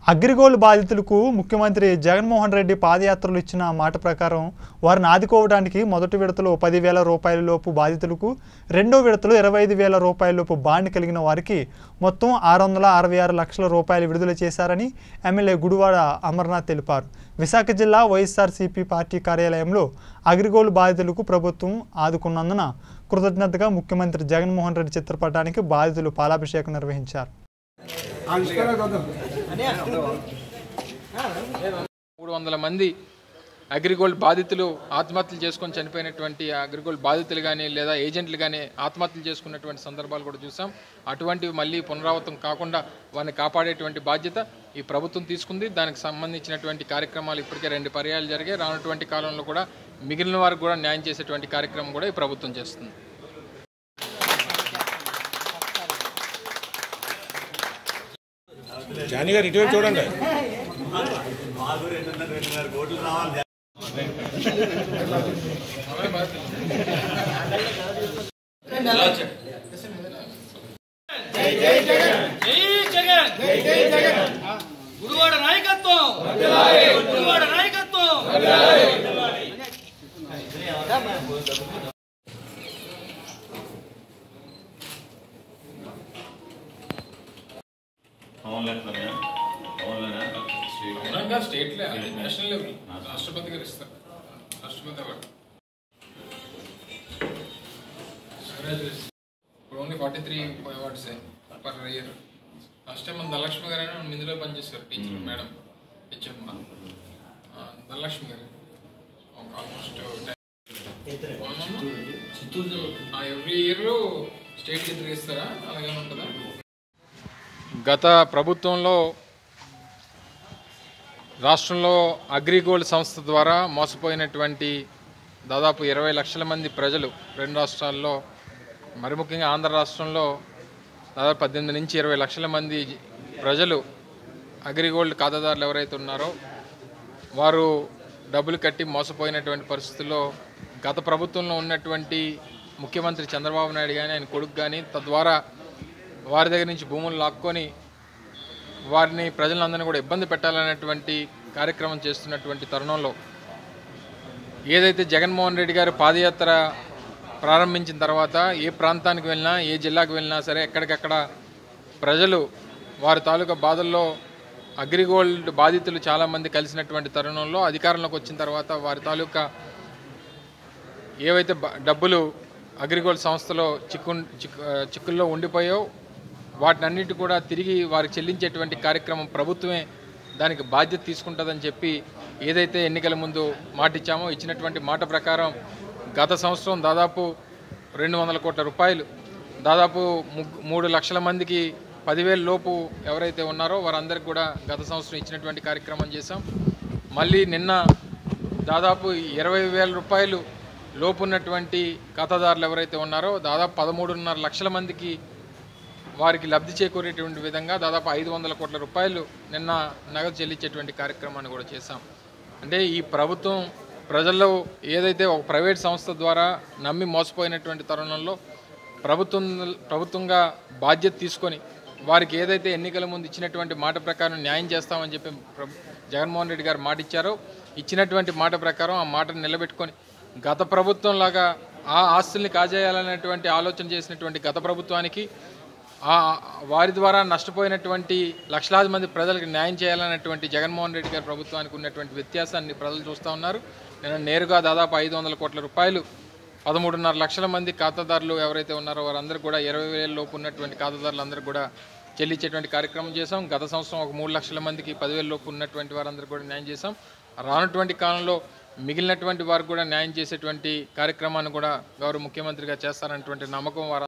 అగ్రిగోల్డ్ బాధితులకు ముఖ్యమంత్రి జగన్మోహన్ రెడ్డి పాదయాత్రలు ఇచ్చిన మాట ప్రకారం వారిని ఆదుకోవడానికి మొదటి విడతలో పదివేల రూపాయల లోపు బాధితులకు రెండో విడతలో ఇరవై ఐదు వేల రూపాయల లోపు బాండ్ కలిగిన వారికి మొత్తం ఆరు వందల అరవై ఆరు లక్షల రూపాయలు విడుదల చేశారని ఎమ్మెల్యే గుడివాడ అమర్నాథ్ తెలిపారు విశాఖ జిల్లా వైఎస్ఆర్సీపీ పార్టీ కార్యాలయంలో అగ్రిగోల్డ్ బాధితులకు ప్రభుత్వం ఆదుకున్నందున కృతజ్ఞతగా ముఖ్యమంత్రి జగన్మోహన్ రెడ్డి చిత్రపటానికి బాధితులు పాలాభిషేకం నిర్వహించారు మూడు వందల మంది అగ్రిగోల్డ్ బాధితులు ఆత్మహత్యలు చేసుకొని చనిపోయినటువంటి ఆ అగ్రిగోల్డ్ బాధితులు కానీ లేదా ఏజెంట్లు కానీ ఆత్మహత్యలు చేసుకున్నటువంటి సందర్భాలు కూడా చూసాం అటువంటివి మళ్ళీ పునరావృతం కాకుండా వారిని కాపాడేటువంటి బాధ్యత ఈ ప్రభుత్వం తీసుకుంది దానికి సంబంధించినటువంటి కార్యక్రమాలు ఇప్పటికే రెండు పర్యాలు జరిగాయి రానటువంటి కాలంలో కూడా మిగిలిన వారికి కూడా న్యాయం చేసేటువంటి కార్యక్రమం కూడా ఈ ప్రభుత్వం చేస్తుంది జానీ గారు ఇటువైపు చూడండి జై జగన్ జై జై జగన్ గురువాడ నాయకత్వం గురువాడ నాయకత్వం స్టేట్ నేషనల్ లెవెల్ రాష్ట్రపతి గారు ఇస్తారు రాష్ట్రపతి అవార్డు ఇప్పుడు only forty three awards per year last time మన ధనలక్ష్మి గారు అని ఇందులో పనిచేస్తారు టీచర్ మేడం హెచ్ఎం ధనలక్ష్మి గారు ఆల్మోస్ట్ ఎవ్రీ ఇయర్ స్టేట్ ఇద్దరు ఇస్తారా అలాగే ఉంటుందా గత ప్రభుత్వంలో రాష్ట్రంలో అగ్రిగోల్డ్ సంస్థ ద్వారా మోసపోయినటువంటి దాదాపు ఇరవై లక్షల మంది ప్రజలు రెండు రాష్ట్రాల్లో మరి ముఖ్యంగా ఆంధ్ర రాష్ట్రంలో దాదాపు పద్దెనిమిది నుంచి ఇరవై లక్షల మంది ప్రజలు అగ్రిగోల్డ్ ఖాతాదారులు ఎవరైతే ఉన్నారో వారు డబ్బులు కట్టి మోసపోయినటువంటి పరిస్థితుల్లో గత ప్రభుత్వంలో ఉన్నటువంటి ముఖ్యమంత్రి చంద్రబాబు నాయుడు కానీ ఆయన కొడుకు కానీ తద్వారా వారి దగ్గర నుంచి భూములు లాక్కొని వారిని ప్రజలందరినీ కూడా ఇబ్బంది పెట్టాలనేటువంటి కార్యక్రమం చేస్తున్నటువంటి తరుణంలో ఏదైతే జగన్మోహన్ రెడ్డి గారు పాదయాత్ర ప్రారంభించిన తర్వాత ఏ ప్రాంతానికి వెళ్ళినా ఏ జిల్లాకు వెళ్ళినా సరే ఎక్కడికక్కడ ప్రజలు వారి తాలూకా బాధల్లో అగ్రిగోల్డ్ బాధితులు చాలామంది కలిసినటువంటి తరుణంలో అధికారంలోకి వచ్చిన తర్వాత వారి తాలూకా ఏవైతే బ- డబ్బులు అగ్రిగోల్డ్ సంస్థలో చిక్కు చిక్కు చిక్కుల్లో ఉండిపోయో వాటినన్నిటి కూడా తిరిగి వారికి చెల్లించేటువంటి కార్యక్రమం ప్రభుత్వమే దానికి బాధ్యత తీసుకుంటుందని చెప్పి ఏదైతే ఎన్నికల ముందు మాట ఇచ్చామో ఇచ్చినటువంటి మాట ప్రకారం గత సంవత్సరం దాదాపు రెండు వందల కోట్ల రూపాయలు దాదాపు ముగ్గు మూడు లక్షల మందికి పదివేల లోపు ఎవరైతే ఉన్నారో వారందరికీ కూడా గత సంవత్సరం ఇచ్చినటువంటి కార్యక్రమం చేశాం మళ్ళీ నిన్న దాదాపు ఇరవై వేల రూపాయలు లోపు ఉన్నటువంటి ఖాతాదారులు ఎవరైతే ఉన్నారో దాదాపు పదమూడున్నర లక్షల మందికి వారికి లబ్ధి చేకూరేటువంటి విధంగా దాదాపు ఐదు వందల కోట్ల రూపాయలు నిన్న నగదు చెల్లించేటువంటి కార్యక్రమాన్ని కూడా చేశాం అంటే ఈ ప్రభుత్వం ప్రజల్లో ఏదైతే ఒక ప్రైవేట్ సంస్థ ద్వారా నమ్మి మోసపోయినటువంటి తరుణంలో ప్రభుత్వం ప్రభుత్వంగా బాధ్యత తీసుకొని వారికి ఏదైతే ఎన్నికల ముందు ఇచ్చినటువంటి మాట ప్రకారం న్యాయం చేస్తామని చెప్పి ప్రభు- జగన్మోహన్ రెడ్డి గారు మాట ఇచ్చారో ఇచ్చినటువంటి మాట ప్రకారం ఆ మాటను నిలబెట్టుకొని గత ప్రభుత్వం లాగా ఆ ఆస్తుల్ని కాజేయాలనేటువంటి ఆలోచన చేసినటువంటి గత ప్రభుత్వానికి ఆ వారి ద్వారా నష్టపోయినటువంటి లక్షలాది మంది ప్రజలకు న్యాయం చేయాలన్నటువంటి జగన్మోహన్ రెడ్డి గారి ప్రభుత్వానికి ఉన్నటువంటి వ్యత్యాసాన్ని ప్రజలు చూస్తూ ఉన్నారు నేను నేరుగా దాదాపు ఐదు వందల కోట్ల రూపాయలు పదమూడున్నర లక్షల మంది ఖాతాదారులు ఎవరైతే ఉన్నారో వారందరూ కూడా ఇరవై వేల లోపు ఉన్నటువంటి ఖాతాదారులందరూ కూడా చెల్లించేటువంటి కార్యక్రమం చేశాం గత సంవత్సరం ఒక మూడు లక్షల మందికి పదివేల లోపు ఉన్నటువంటి వారందరూ కూడా న్యాయం చేశాం రానటువంటి కాలంలో మిగిలినటువంటి వారికి కూడా న్యాయం చేసేటువంటి కార్యక్రమాన్ని కూడా గౌరవ ముఖ్యమంత్రిగా చేస్తారన్నటువంటి నమ్మకం వారు